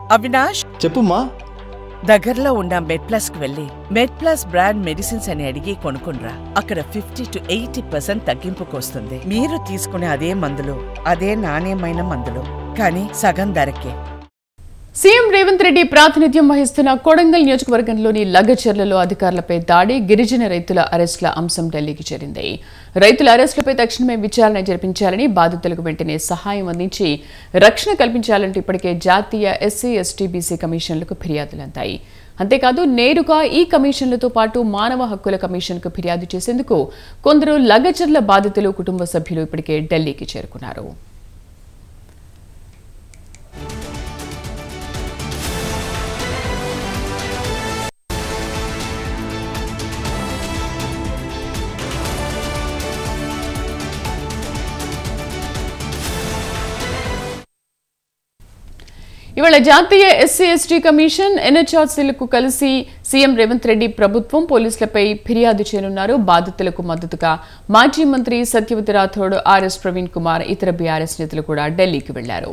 అవినాష్ చెప్పుమ్మా దగ్గరలో ఉన్న మెడ్ ప్లస్ కు వెళ్ళి మెడ్ ప్లస్ బ్రాండ్ మెడిసిన్స్ అని అడిగి కొనుక్కునరా అక్కడ ఫిఫ్టీ టు ఎయిటీ పర్సెంట్ తగ్గింపుకు వస్తుంది మీరు తీసుకునే అదే మందులు అదే నాణ్యమైన మందులు కానీ సగం ధరకే సీఎం రేవంత్ రెడ్డి ప్రాతినిధ్యం వహిస్తున్న కొడంగల్ నియోజకవర్గంలోని లగచర్లలో అధికారులపై దాడి గిరిజన రైతుల అరెస్టుల అంశం ఢిల్లీకి చేరింది రైతుల అరెస్టులపై తక్షణమే విచారణ జరిపించాలని బాధితులకు వెంటనే సహాయం అందించి రక్షణ కల్పించాలంటూ ఇప్పటికే జాతీయ ఎస్సీ ఎస్టీ బీసీ కమిషన్లకు ఫిర్యాదులు అందాయి అంతేకాదు నేరుగా ఈ కమిషన్లతో పాటు మానవ హక్కుల కమిషన్కు ఫిర్యాదు చేసేందుకు కొందరు లగచర్ల బాధితులు కుటుంబ సభ్యులు ఇప్పటికే ఢిల్లీకి చేరుకున్నారు ఇవాళ జాతీయ ఎస్సీ ఎస్టీ కమిషన్ ఎన్హెచ్ఆర్సీలకు కలిసి సీఎం రేవంత్ రెడ్డి ప్రభుత్వం పోలీసులపై ఫిర్యాదు చేయనున్నారు బాధితులకు మద్దతుగా మాజీ మంత్రి సత్యవతి రాథోడ్ ఆర్ఎస్ ప్రవీణ్ కుమార్ ఇతర బీఆర్ఎస్ నేతలు కూడా ఢిల్లీకి వెళ్లారు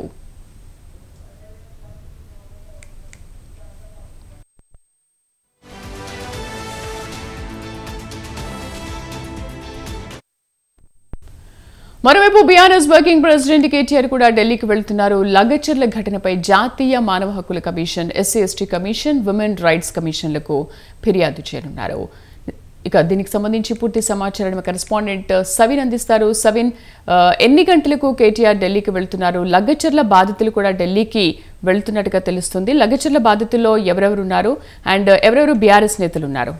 మరోవైపు బీఆర్ఎస్ వర్కింగ్ ప్రెసిడెంట్ కేటీఆర్ కూడా ఢిల్లీకి వెళ్తున్నారు లగచర్ల ఘటనపై జాతీయ మానవ హక్కుల commission SC ST commission women rights కమిషన్లకు ఫిర్యాదు చేయనున్నారు ఇక దీనికి సంబంధించి పూర్తి సమాచారం కరెస్పాండెంట్ సవిన్ అందిస్తారు సవిన్ ఆ, ఎన్ని గంటలకు కేటీఆర్ ఢిల్లీకి వెళ్తున్నారు లగచర్ల బాధితులు కూడా ఢిల్లీకి వెళ్తున్నట్టుగా తెలుస్తుంది లగచర్ల బాధితుల్లో ఎవరెవరు ఉన్నారు అండ్ ఎవరెవరు బీఆర్ఎస్ నేతలు ఉన్నారు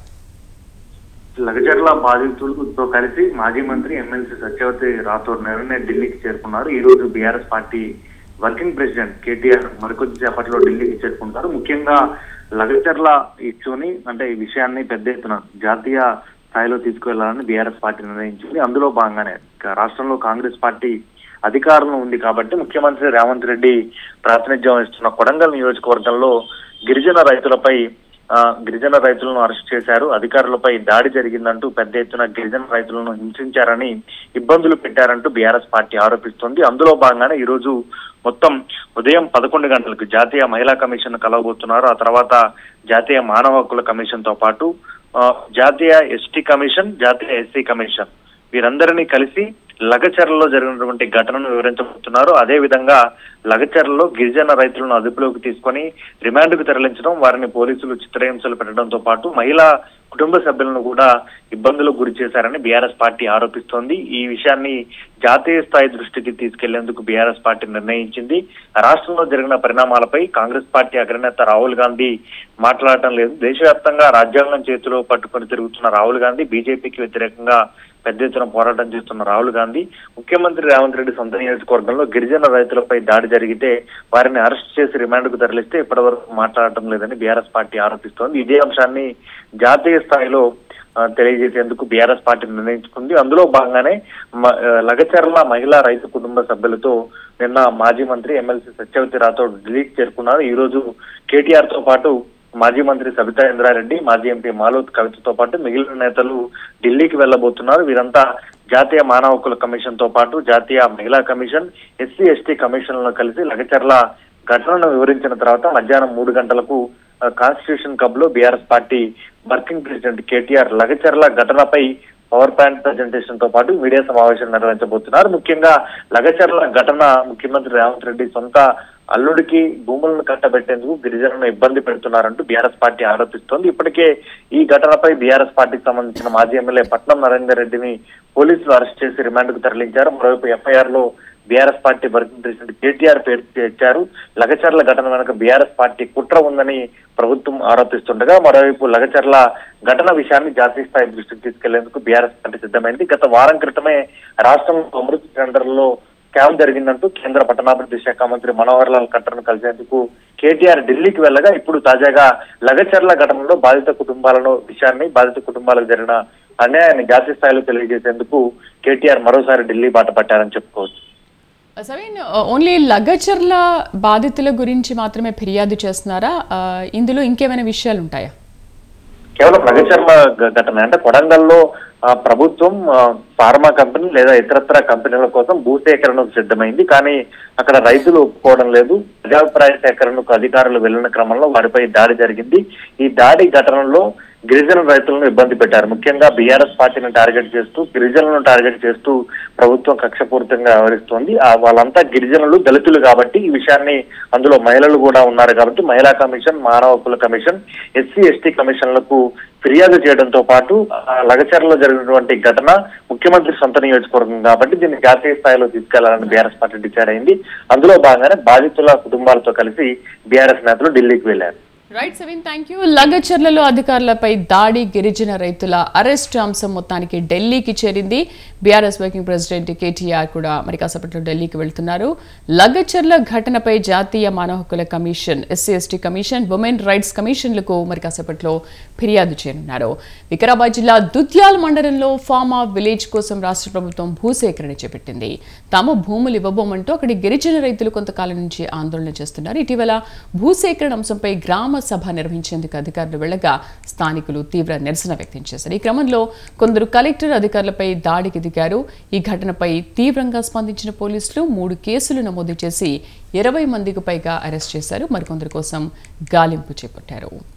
లగచర్ల బాధితులతో కలిసి మాజీ మంత్రి ఎమ్మెల్సీ సత్యవతి రాథోడ్ నిన్న ఢిల్లీకి చేరుకున్నారు ఈ రోజు BRS party working president KTR మరికొద్ది సేపట్లో ఢిల్లీకి చేరుకుంటారు ముఖ్యంగా లగచర్ల ఇష్యూని అంటే ఈ విషయాన్ని పెద్ద ఎత్తున జాతీయ స్థాయిలో తీసుకువెళ్లాలని బీఆర్ఎస్ పార్టీ నిర్ణయించింది అందులో భాగంగానే ఇక రాష్ట్రంలో కాంగ్రెస్ పార్టీ అధికారంలో ఉంది కాబట్టి ముఖ్యమంత్రి రేవంత్ రెడ్డి ప్రాతినిధ్యం వహిస్తున్న కొడంగల్ నియోజకవర్గంలో గిరిజన రైతులపై ఆ, గిరిజన రైతులను అరెస్ట్ చేశారు అధికారులపై దాడి జరిగిందంటూ పెద్ద ఎత్తున గిరిజన రైతులను హింసించారని ఇబ్బందులు పెట్టారంటూ బీఆర్ఎస్ పార్టీ ఆరోపిస్తోంది అందులో భాగంగానే ఈ రోజు మొత్తం ఉదయం పదకొండు గంటలకు జాతీయ మహిళా కమిషన్ కలవబోతున్నారు ఆ తర్వాత జాతీయ మానవ హక్కుల కమిషన్ తో పాటు ఆ, జాతీయ ఎస్టీ కమిషన్ జాతీయ ఎస్సీ కమిషన్ వీరందరినీ కలిసి లగచర్లలో జరిగినటువంటి ఘటనను వివరించబోతున్నారు అదే విధంగా లగచర్లలో గిరిజన రైతులను అదుపులోకి తీసుకొని రిమాండ్కు తరలించడం వారిని పోలీసులు చిత్రహింసలు పెట్టడంతో పాటు మహిళా కుటుంబ సభ్యులను కూడా ఇబ్బందులకు గురి చేశారని బీఆర్ఎస్ పార్టీ ఆరోపిస్తోంది ఈ విషయాన్ని జాతీయ స్థాయి దృష్టికి తీసుకెళ్లేందుకు బీఆర్ఎస్ పార్టీ నిర్ణయించింది రాష్ట్రంలో జరిగిన పరిణామాలపై కాంగ్రెస్ పార్టీ అగ్రనేత రాహుల్ గాంధీ మాట్లాడటం లేదు దేశవ్యాప్తంగా రాజ్యాంగం చేతిలో పట్టుకొని తిరుగుతున్న రాహుల్ గాంధీ బీజేపీకి వ్యతిరేకంగా పెద్ద ఎత్తున పోరాటం చేస్తున్న రాహుల్ గాంధీ ముఖ్యమంత్రి రేవంత్ రెడ్డి సొంత నియోజకవర్గంలో గిరిజన రైతులపై దాడి జరిగితే వారిని అరెస్ట్ చేసి రిమాండ్కు తరలిస్తే ఇప్పటివరకు మాట్లాడటం లేదని బీఆర్ఎస్ పార్టీ ఆరోపిస్తోంది ఇదే అంశాన్ని జాతీయ స్థాయిలో ఆ, తెలియజేసేందుకు బీఆర్ఎస్ పార్టీ నిర్ణయించుకుంది అందులో భాగంగానే మ- ఆ, లగచర్ల మహిళా రైతు కుటుంబ సభ్యులతో నిన్న మాజీ మంత్రి ఎమ్మెల్సీ సత్యవతి రాథోడ్ ఢిల్లీకి చేరుకున్నారు ఈ రోజు కేటీఆర్ తో పాటు మాజీ మంత్రి సబితా ఇంద్రారెడ్డి మాజీ ఎంపీ మాలోత్ కవితతో పాటు మిగిలిన నేతలు ఢిల్లీకి వెళ్లబోతున్నారు వీరంతా జాతీయ మానవ హక్కుల కమిషన్ తో పాటు జాతీయ మహిళా కమిషన్ ఎస్సీ ఎస్టీ కమిషన్లను కలిసి లగచర్ల ఘటనను వివరించిన తర్వాత మధ్యాహ్నం మూడు గంటలకు ఆ, కాన్స్టిట్యూషన్ క్లబ్ లో BRS party working president KTR Lagacherla ఘటనపై పవర్ పాయింట్ ప్రజెంటేషన్ తో పాటు మీడియా సమావేశం నిర్వహించబోతున్నారు ముఖ్యంగా లగచర్ల ఘటన ముఖ్యమంత్రి రేవంత్ రెడ్డి సొంత అల్లుడికి భూములను కట్టబెట్టేందుకు గిరిజనులను ఇబ్బంది పెడుతున్నారంటూ బీఆర్ఎస్ పార్టీ ఆరోపిస్తోంది ఇప్పటికే ఈ ఘటనపై బీఆర్ఎస్ పార్టీకి సంబంధించిన మాజీ ఎమ్మెల్యే పట్నం నరేందర్ రెడ్డిని పోలీసులు అరెస్ట్ చేసి రిమాండ్కు తరలించారు మరోవైపు ఎఫ్ఐఆర్ లో BRS party working president KTR పేరు తెచ్చారు లగచర్ల ఘటన వెనుక బీఆర్ఎస్ పార్టీ కుట్ర ఉందని ప్రభుత్వం ఆరోపిస్తుండగా మరోవైపు లగచర్ల ఘటన విషయాన్ని జాతీయ స్థాయి దృష్టికి తీసుకెళ్లేందుకు బీఆర్ఎస్ పార్టీ సిద్ధమైంది గత వారం క్రితమే రాష్ట్రంలో అమృత్ టెండర్లో స్కామ్ జరిగిందంటూ కేంద్ర పట్టణాభివృద్ధి శాఖ మంత్రి మనోహర్ లాల్ ఖట్టర్ను కలిసేందుకు కేటీఆర్ ఢిల్లీకి వెళ్ళగా ఇప్పుడు తాజాగా లగచర్ల ఘటనలో బాధిత కుటుంబాలను విషయాన్ని బాధిత కుటుంబాలకు జరిగిన అన్యాయాన్ని జాతీయ స్థాయిలో తెలియజేసేందుకు కేటీఆర్ మరోసారి ఢిల్లీ బాట పట్టారని చెప్పుకోవచ్చు సవీన్ ఓన్లీ లగచర్ల బాధితుల గురించి మాత్రమే ఫిర్యాదు చేస్తున్నారా ఆ, ఇందులో ఇంకేమైనా విషయాలు ఉంటాయా కేవలం లగచర్ల గ- ఘటన అంటే కొడంగల్లో ఆ, ప్రభుత్వం ఆ, ఫార్మా కంపెనీ లేదా ఇతరత్ర కంపెనీల కోసం భూసేకరణకు సిద్ధమైంది కానీ అక్కడ రైతులు ఒప్పుకోవడం లేదు ప్రజాభిప్రాయ సేకరణకు అధికారులు వెళ్లిన క్రమంలో వారిపై దాడి జరిగింది ఈ దాడి ఘటనలో గిరిజన రైతులను ఇబ్బంది పెట్టారు ముఖ్యంగా బీఆర్ఎస్ పార్టీని టార్గెట్ చేస్తూ గిరిజనులను టార్గెట్ చేస్తూ ప్రభుత్వం కక్షపూరితంగా వ్యవహరిస్తోంది ఆ వాళ్ళంతా గిరిజనులు దళితులు కాబట్టి ఈ విషయాన్ని అందులో మహిళలు కూడా ఉన్నారు కాబట్టి మహిళా కమిషన్ మానవ హక్కుల కమిషన్ ఎస్సీ ఎస్టీ కమిషన్లకు ఫిర్యాదు చేయడంతో పాటు ఆ లగచర్లో జరిగినటువంటి ఘటన ముఖ్యమంత్రి సొంత నియోజకవర్గం కాబట్టి దీన్ని జాతీయ స్థాయిలో తీసుకెళ్లాలని బీఆర్ఎస్ పార్టీ డిసైడ్ అయింది అందులో భాగంగానే బాధితుల కుటుంబాలతో కలిసి బీఆర్ఎస్ నేతలు ఢిల్లీకి వెళ్లారు రైట్ సెవెన్ థ్యాంక్ యూ లగచర్లలో అధికారులపై దాడి గిరిజన రైతుల అరెస్ట్ అంశం మొత్తానికి ఢిల్లీకి చేరింది బీఆర్ఎస్ వర్కింగ్ ప్రెసిడెంట్ కేటీఆర్ కూడా మరి కాసేపట్లో ఢిల్లీకి వెళ్తున్నారు లగచర్ల ఘటనపై జాతీయ మానవ హక్కుల commission SC ST commission women rights కమిషన్లకు మరి కాసేపట్లో ఫిర్యాదు చేయనున్నారు వికారాబాద్ జిల్లా దుద్యాల్ మండలంలో ఫార్మా విలేజ్ కోసం రాష్ట్ర ప్రభుత్వం భూసేకరణ చేపట్టింది తాము భూములు ఇవ్వబోమంటూ అక్కడి గిరిజన రైతులు కొంతకాలం నుంచి ఆందోళన చేస్తున్నారు ఇటీవల భూసేకరణ అంశంపై గ్రామ సభ నిర్వహించేందుకు అధికారులు వెళ్లగా స్థానికులు తీవ్ర నిరసన వ్యక్తం చేశారు ఈ క్రమంలో కొందరు కలెక్టర్ అధికారులపై దాడికి దిగారు ఈ ఘటనపై తీవ్రంగా స్పందించిన పోలీసులు మూడు కేసులు నమోదు చేసి ఇరవై మందికి పైగా అరెస్ట్ చేశారు మరికొందరి కోసం గాలింపు చేపట్టారు